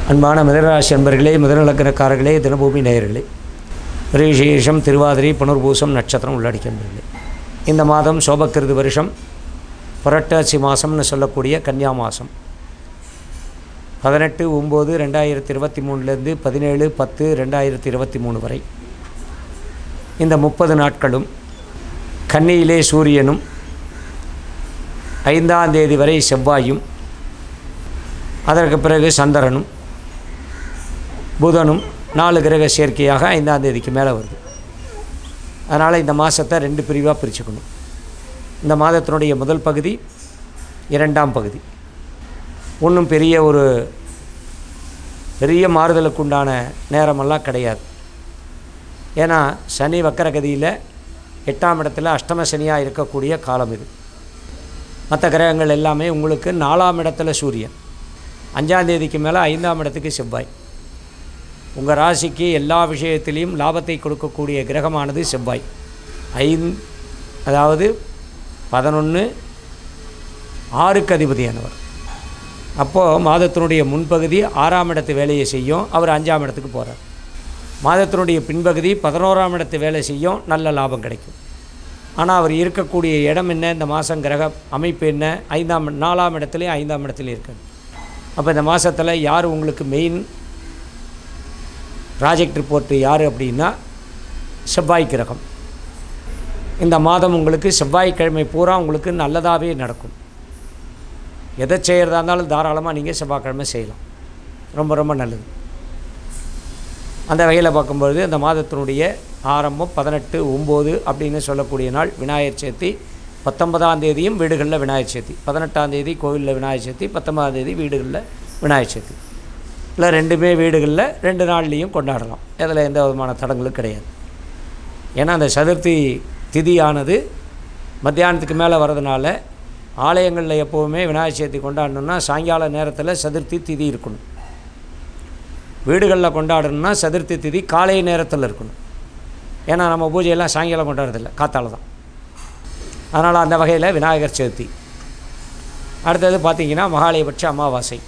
அன்பான மிதனராசி அன்பர்களே மிதனலக்கணக்காரர்களே தினபூமி நேயர்களே ரிஷேஷம் திருவாதிரை புனர்பூசம் நட்சத்திரம் உள்ளடக்கிய அன்பர்களே இந்த மாதம் சோபக்கிருது வருஷம் புரட்டாசி மாதம்னு சொல்லக்கூடிய கன்னியா மாதம் பதினெட்டு ஒம்பது ரெண்டாயிரத்தி இருபத்தி மூணுலேருந்து பதினேழு பத்து ரெண்டாயிரத்தி இருபத்தி மூணு வரை இந்த முப்பது நாட்களும் கன்னியிலே சூரியனும் ஐந்தாம் தேதி வரை செவ்வாயும் அதற்கு பிறகு சந்திரனும் புதனும் நாலு கிரக சேர்க்கையாக ஐந்தாம் தேதிக்கு மேலே வருது அதனால் இந்த மாதத்தை ரெண்டு பிரிவாக பிரிச்சுக்கணும் இந்த மாதத்தினுடைய முதல் பகுதி இரண்டாம் பகுதி ஒன்றும் பெரிய ஒரு பெரிய மாறுதலுக்கு உண்டான நேரமெல்லாம் கிடையாது ஏன்னா சனி வக்கரகதியில் எட்டாம் இடத்துல அஷ்டம சனியாக இருக்கக்கூடிய காலம் இது மற்ற கிரகங்கள் எல்லாமே உங்களுக்கு நாலாம் இடத்துல சூரியன் அஞ்சாம் தேதிக்கு மேலே ஐந்தாம் இடத்துக்கு செவ்வாய் உங்கள் ராசிக்கு எல்லா விஷயத்திலையும் லாபத்தை கொடுக்கக்கூடிய கிரகமானது செவ்வாய் ஐந் அதாவது பதினொன்று ஆறுக்கு அதிபதியானவர் அப்போது மாதத்தினுடைய முன்பகுதி ஆறாம் இடத்து வேலையை செய்யும் அவர் அஞ்சாம் இடத்துக்கு போகிறார் மாதத்தினுடைய பின்பகுதி பதினோராம் இடத்து வேலை செய்யும் நல்ல லாபம் கிடைக்கும் ஆனால் அவர் இருக்கக்கூடிய இடம் என்ன இந்த மாதம் கிரக அமைப்பு என்ன ஐந்தாம் நாலாம் இடத்துலையும் ஐந்தாம் இடத்துலையும் இருக்காது அப்போ இந்த மாதத்தில் யார் உங்களுக்கு மெயின் ப்ராஜெக்ட் ரிப்போர்ட்டு யார் அப்படின்னா செவ்வாய் கிரகம் இந்த மாதம் உங்களுக்கு செவ்வாய்க்கிழமை பூரா உங்களுக்கு நல்லதாகவே நடக்கும் எதை செய்கிறதா இருந்தாலும் தாராளமாக நீங்கள் செவ்வாய்க்கிழமை செய்யலாம் ரொம்ப ரொம்ப நல்லது அந்த வகையில் பார்க்கும்பொழுது அந்த மாதத்தினுடைய ஆரம்பம் பதினெட்டு ஒம்பது அப்படின்னு சொல்லக்கூடிய நாள் விநாயகர் சேர்த்தி பத்தொன்பதாம் தேதியும் வீடுகளில் விநாயகர் சேர்த்தி பதினெட்டாம் தேதி கோவிலில் விநாயகர் சேர்த்தி பத்தொன்பதாம் தேதி வீடுகளில் விநாயகர் சேர்த்தி இல்லை ரெண்டுமே வீடுகளில் ரெண்டு நாள்லேயும் கொண்டாடலாம் அதில் எந்த விதமான தடங்களும் கிடையாது ஏன்னா அந்த சதுர்த்தி திதியானது மத்தியானத்துக்கு மேலே வர்றதுனால ஆலயங்களில் எப்போவுமே விநாயகர் சதுர்த்தி கொண்டாடணுன்னா சாயங்கால நேரத்தில் சதுர்த்தி திதி இருக்கணும் வீடுகளில் கொண்டாடணும்னா சதுர்த்தி திதி காலை நேரத்தில் இருக்கணும் ஏன்னா நம்ம பூஜையெல்லாம் சாயங்காலம் கொண்டாடுறதில்ல காத்தால தான் அதனால் அந்த வகையில் விநாயகர் சதுர்த்தி அடுத்தது பார்த்திங்கன்னா மகாலயபட்ச அமாவாசை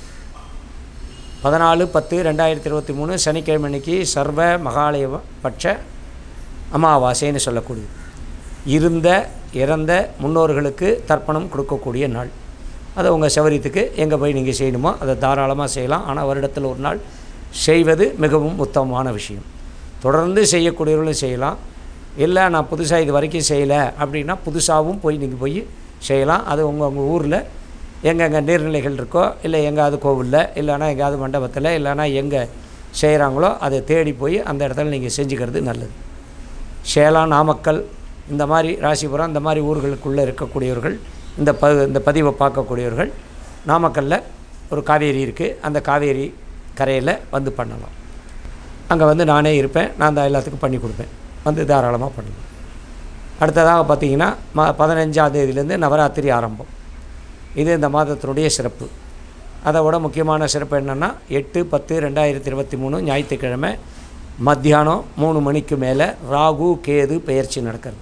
பதினாலு பத்து ரெண்டாயிரத்தி இருபத்தி மூணு சனிக்கிழமை அன்னைக்கு சர்வ மகாலயபட்ச அமாவாசைன்னு சொல்லக்கூடியது இருந்த இறந்த முன்னோர்களுக்கு தர்ப்பணம் கொடுக்கக்கூடிய நாள் அதை உங்கள் சௌரியத்துக்கு எங்கே போய் நீங்கள் செய்யணுமோ அதை தாராளமாக செய்யலாம் ஆனால் வருடத்தில் ஒரு நாள் செய்வது மிகவும் உத்தமமான விஷயம் தொடர்ந்து செய்யக்கூடியவர்களும் செய்யலாம் இல்லை நான் புதுசாக இது வரைக்கும் செய்யலை அப்படின்னா புதுசாகவும் போய் நீங்கள் போய் செய்யலாம் அது உங்கள் உங்கள் ஊரில் எங்கெங்கே நீர்நிலைகள் இருக்கோ இல்லை எங்கேயாவது கோவிலில் இல்லைனா எங்கேயாவது மண்டபத்தில் இல்லைனா எங்கே செய்கிறாங்களோ அதை தேடி போய் அந்த இடத்துல நீங்கள் செஞ்சுக்கிறது நல்லது சேலம் நாமக்கல் இந்த மாதிரி ராசிபுரம் இந்த மாதிரி ஊர்களுக்குள்ளே இருக்கக்கூடியவர்கள் இந்த ப இந்த பதிவை பார்க்கக்கூடியவர்கள் நாமக்கல்லில் ஒரு காவேரி இருக்குது அந்த காவேரி கரையில் வந்து பண்ணலாம் அங்கே வந்து நானே இருப்பேன் நான் தான் எல்லாத்துக்கும் பண்ணி கொடுப்பேன் வந்து தாராளமாக பண்ணலாம் அடுத்ததாக பார்த்திங்கன்னா ம பதினஞ்சாம் தேதியிலேருந்து நவராத்திரி ஆரம்பம் இது இந்த மாதத்தினுடைய சிறப்பு அதை விட முக்கியமான சிறப்பு என்னென்னா எட்டு பத்து ரெண்டாயிரத்தி இருபத்தி மூணு ஞாயிற்றுக்கிழமை மத்தியானம் மூணு மணிக்கு மேலே ராகு கேது பெயர்ச்சி நடக்கிறது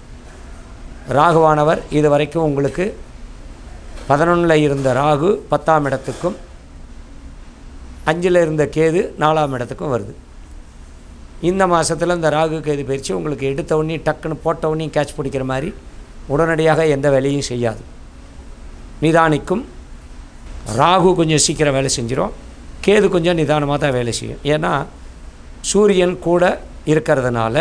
ராகுவானவர் இது வரைக்கும் உங்களுக்கு பதினொன்றில் இருந்த ராகு பத்தாம் இடத்துக்கும் அஞ்சில் இருந்த கேது நாலாம் இடத்துக்கும் வருது இந்த மாதத்தில் இந்த ராகு கேது பயிற்சி உங்களுக்கு எடுத்த உடனே டக்குன்னு போட்ட உடனே கேட்ச் பிடிக்கிற மாதிரி உடனடியாக எந்த வேலையும் செய்யாது நிதானிக்கும் ராகு கொஞ்சம் சீக்கிரம் வேலை செஞ்சிடும் கேது கொஞ்சம் நிதானமாக தான் வேலை செய்யும் ஏன்னா சூரியன் கூட இருக்கிறதுனால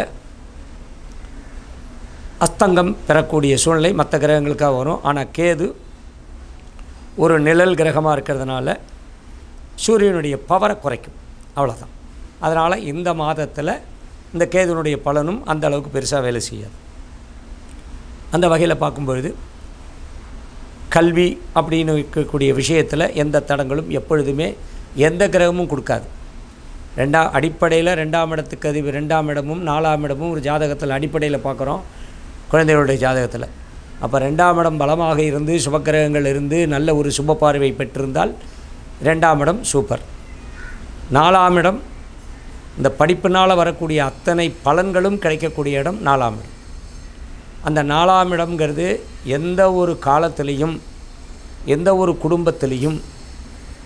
அஸ்தங்கம் பெறக்கூடிய சூழ்நிலை மற்ற கிரகங்களுக்காக வரும் ஆனால் கேது ஒரு நிழல் கிரகமாக இருக்கிறதுனால சூரியனுடைய பவரை குறைக்கும் அவ்வளோதான் அதனால் இந்த மாதத்தில் இந்த கேதுனுடைய பலனும் அந்த அளவுக்கு பெருசாக வேலை செய்யாது அந்த வகையில் பார்க்கும்பொழுது கல்வி அப்படின்னு இருக்கக்கூடிய விஷயத்தில் எந்த தடங்களும் எப்பொழுதுமே எந்த கிரகமும் கொடுக்காது ரெண்டாம் அடிப்படையில் ரெண்டாம் இடத்துக்கு அதிபதி ரெண்டாம் இடமும் நாலாம் இடமும் ஒரு ஜாதகத்தில் அடிப்படையில் பார்க்குறோம் குழந்தைகளுடைய ஜாதகத்தில் அப்போ ரெண்டாம் இடம் பலமாக இருந்து சுபக்கிரகங்கள் இருந்து நல்ல ஒரு சுப பார்வை பெற்றிருந்தால் ரெண்டாம் இடம் சூப்பர் நாலாம் இடம் இந்த படிப்பினால் வரக்கூடிய அத்தனை பலன்களும் கிடைக்கக்கூடிய இடம் நாலாம் இடம் அந்த நாலாம் இடம்ங்கிறது எந்த ஒரு காலத்திலையும் எந்த ஒரு குடும்பத்திலையும்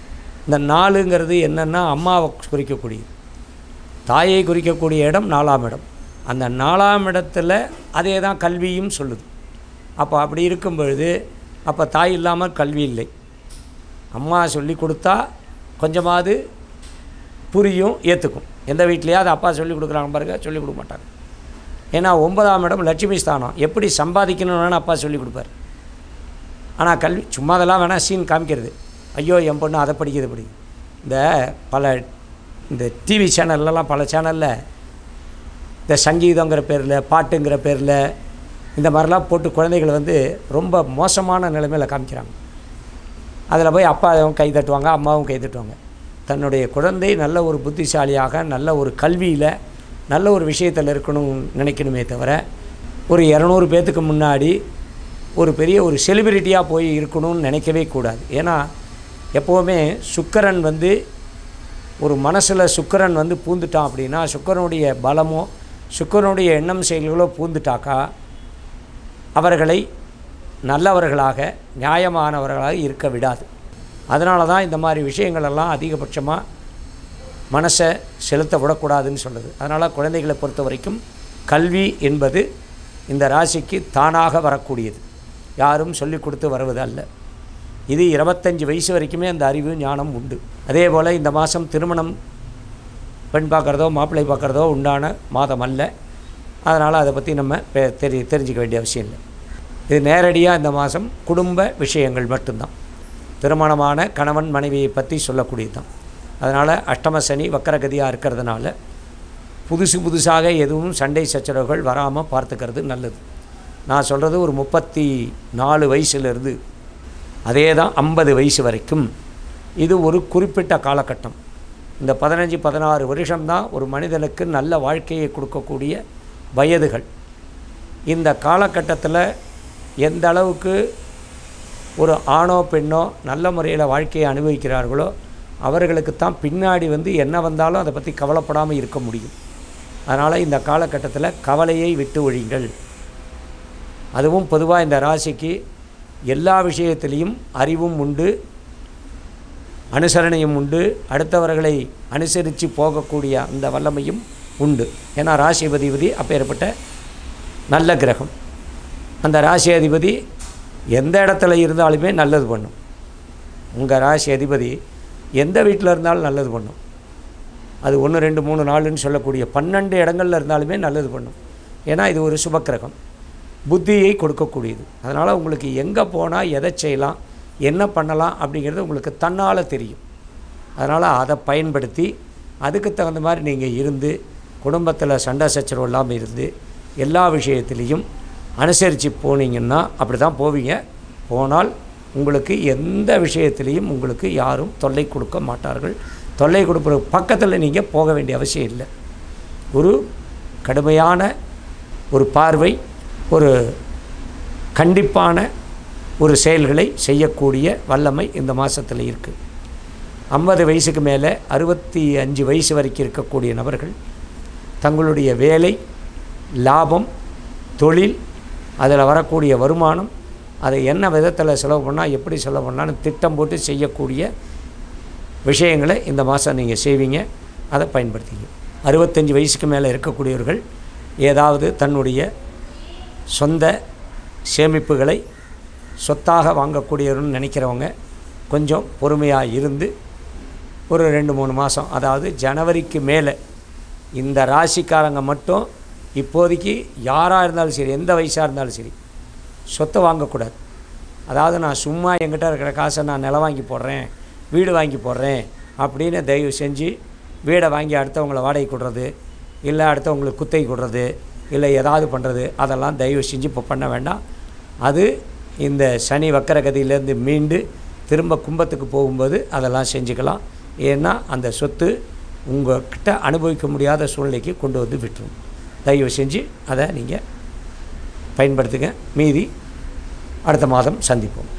இந்த நாலுங்கிறது என்னென்னா அம்மாவை குறிக்கக்கூடியது தாயை குறிக்கக்கூடிய இடம் நாலாம் இடம் அந்த நாலாம் இடத்துல அதே தான் கல்வியும் சொல்லுது அப்போ அப்படி இருக்கும் பொழுது அப்போ தாய் இல்லாமல் கல்வி இல்லை அம்மா சொல்லி கொடுத்தா கொஞ்சமாவது புரியும் ஏற்றுக்கும் எந்த வீட்லேயாவது அப்பா சொல்லி கொடுக்குறாங்க பாருங்க சொல்லி கொடுக்க மாட்டாங்க ஏன்னா ஒன்பதாம் இடம் லட்சுமி ஸ்தானம் எப்படி சம்பாதிக்கணும்னு அப்பா சொல்லி கொடுப்பார் ஆனால் கல்வி சும்மா அதெல்லாம் வேணால் சீன் காமிக்கிறது ஐயோ என் பொண்ணு அதை படிக்குது படிக்குது இந்த பல இந்த டிவி சேனல்லலாம் பல சேனலில் இந்த சங்கீதங்கிற பேரில் பாட்டுங்கிற பேரில் இந்த மாதிரிலாம் போட்டு குழந்தைகளை வந்து ரொம்ப மோசமான நிலைமையில் காமிக்கிறாங்க அதில் போய் அப்பாவும் கை தட்டுவாங்க அம்மாவும் கை தட்டுவாங்க தன்னுடைய குழந்தை நல்ல ஒரு புத்திசாலியாக நல்ல ஒரு கல்வியில் நல்ல ஒரு விஷயத்தில் இருக்கணும்னு நினைக்கணுமே தவிர ஒரு இரநூறு பேர்த்துக்கு முன்னாடி ஒரு பெரிய ஒரு செலிபிரிட்டியாக போய் இருக்கணும்னு நினைக்கவே கூடாது ஏன்னா எப்போவுமே சுக்கரன் வந்து ஒரு மனசில் சுக்கரன் வந்து பூந்துட்டான் அப்படின்னா சுக்கரனுடைய பலமோ சுக்கரனுடைய எண்ணம் செயல்களோ பூந்துட்டாக்கா அவர்களை நல்லவர்களாக நியாயமானவர்களாக இருக்க விடாது அதனால தான் இந்த மாதிரி விஷயங்களெல்லாம் அதிகபட்சமாக மனசை செலுத்த விடக்கூடாதுன்னு சொல்லுது அதனால் குழந்தைகளை பொறுத்த வரைக்கும் கல்வி என்பது இந்த ராசிக்கு தானாக வரக்கூடியது யாரும் சொல்லிக் கொடுத்து வருவது அல்ல இது இருபத்தஞ்சி வயசு வரைக்குமே அந்த அறிவு ஞானம் உண்டு அதே போல் இந்த மாதம் திருமணம் பெண் பார்க்குறதோ மாப்பிள்ளை பார்க்குறதோ உண்டான மாதம் அல்ல அதனால் அதை பற்றி நம்ம பெ- தெரி தெரிஞ்சிக்க வேண்டிய அவசியம் இல்லை இது நேரடியாக இந்த மாதம் குடும்ப விஷயங்கள் மட்டும்தான் திருமணமான கணவன் மனைவியை பற்றி சொல்லக்கூடியது தான் அதனால் அஷ்டம சனி வக்கரகதியாக இருக்கிறதுனால புதுசு புதுசாக எதுவும் சண்டை சச்சரவுகள் வராமல் பார்த்துக்கிறது நல்லது நான் சொல்கிறது ஒரு முப்பத்தி நாலு வயசுலேருந்து அதே தான் ஐம்பது வயசு வரைக்கும் இது ஒரு குறிப்பிட்ட காலகட்டம் இந்த பதினஞ்சு பதினாறு வருஷம்தான் ஒரு மனிதனுக்கு நல்ல வாழ்க்கையை கொடுக்கக்கூடிய வயதுகள் இந்த காலகட்டத்தில் எந்த அளவுக்கு ஒரு ஆணோ பெண்ணோ நல்ல முறையில் வாழ்க்கையை அனுபவிக்கிறார்களோ அவர்களுக்கு தான் பின்னாடி வந்து என்ன வந்தாலும் அதை பற்றி கவலைப்படாமல் இருக்க முடியும் அதனால் இந்த காலகட்டத்தில் கவலையை விட்டு ஒழிங்கள் அதுவும் பொதுவாக இந்த ராசிக்கு எல்லா விஷயத்திலையும் அறிவும் உண்டு அனுசரணையும் உண்டு அடுத்தவர்களை அனுசரித்து போகக்கூடிய அந்த வல்லமையும் உண்டு ஏன்னா ராசி அதிபதி அப்பேற்பட்ட நல்ல கிரகம் அந்த ராசி அதிபதி எந்த இடத்துல இருந்தாலுமே நல்லது பண்ணும் உங்கள் ராசி அதிபதி எந்த வீட்டில் இருந்தாலும் நல்லது பண்ணும் அது ஒன்று ரெண்டு மூணு நாலுன்னு சொல்லக்கூடிய பன்னெண்டு இடங்கள்ல இருந்தாலுமே நல்லது பண்ணும் ஏன்னா இது ஒரு சுபக்கிரகம் புத்தியை கொடுக்கக்கூடியது அதனால் உங்களுக்கு எங்கே போனால் எதை செய்யலாம் என்ன பண்ணலாம் அப்படிங்கிறது உங்களுக்கு தன்னால் தெரியும் அதனால் அதை பயன்படுத்தி அதுக்கு தகுந்த மாதிரி நீங்கள் இருந்து குடும்பத்தில் சண்டை சச்சரவு இல்லாமல் இருந்து எல்லா விஷயத்துலேயும் அனுசரித்து போனீங்கன்னா அப்படி தான் போவீங்க போனால் உங்களுக்கு எந்த விஷயத்திலையும் உங்களுக்கு யாரும் தொல்லை கொடுக்க மாட்டார்கள் தொல்லை கொடுக்குற பக்கத்தில் நீங்கள் போக வேண்டிய அவசியம் இல்லை ஒரு கடுமையான ஒரு பார்வை ஒரு கண்டிப்பான ஒரு செயல்களை செய்யக்கூடிய வல்லமை இந்த மாதத்தில் இருக்குது ஐம்பது வயசுக்கு மேலே அறுபத்தி அஞ்சு வயசு வரைக்கும் இருக்கக்கூடிய நபர்கள் தங்களுடைய வேலை லாபம் தொழில் அதில் வரக்கூடிய வருமானம் அதை என்ன விதத்தில் செலவு பண்ணால் எப்படி செலவு பண்ணாலும் திட்டம் போட்டு செய்யக்கூடிய விஷயங்களை இந்த மாதம் நீங்கள் செய்வீங்க அதை பயன்படுத்திங்க அறுபத்தஞ்சி வயசுக்கு மேலே இருக்கக்கூடியவர்கள் ஏதாவது தன்னுடைய சொந்த சேமிப்புகளை சொத்தாக வாங்கக்கூடியவர்னு நினைக்கிறவங்க கொஞ்சம் பொறுமையாக இருந்து ஒரு ரெண்டு மூணு மாதம் அதாவது ஜனவரிக்கு மேலே இந்த ராசிக்காரங்க மட்டும் இப்போதைக்கு யாராக இருந்தாலும் சரி எந்த வயசாக இருந்தாலும் சரி சொத்தை வாங்கக்கூடாது அதாவது நான் சும்மா என்கிட்ட இருக்கிற காசை நான் நிலம் வாங்கி போடுறேன் வீடு வாங்கி போடுறேன் அப்படின்னு தயவு செஞ்சு வீடை வாங்கி அடுத்தவங்களை வாடகை கொடுறது இல்லை அடுத்தவங்களுக்கு குத்தகை கொடுறது இல்லை ஏதாவது பண்ணுறது அதெல்லாம் தயவு செஞ்சு இப்போ பண்ண வேண்டாம் அது இந்த சனி வக்கரகதியிலேருந்து மீண்டு திரும்ப கும்பத்துக்கு போகும்போது அதெல்லாம் செஞ்சுக்கலாம் ஏன்னா அந்த சொத்து உங்கள்கிட்ட அனுபவிக்க முடியாத சூழ்நிலைக்கு கொண்டு வந்து விட்டுரும் தயவு செஞ்சு அதை நீங்கள் பயன்படுத்துங்க மீதி அடுத்த மாதம் சந்திப்போம்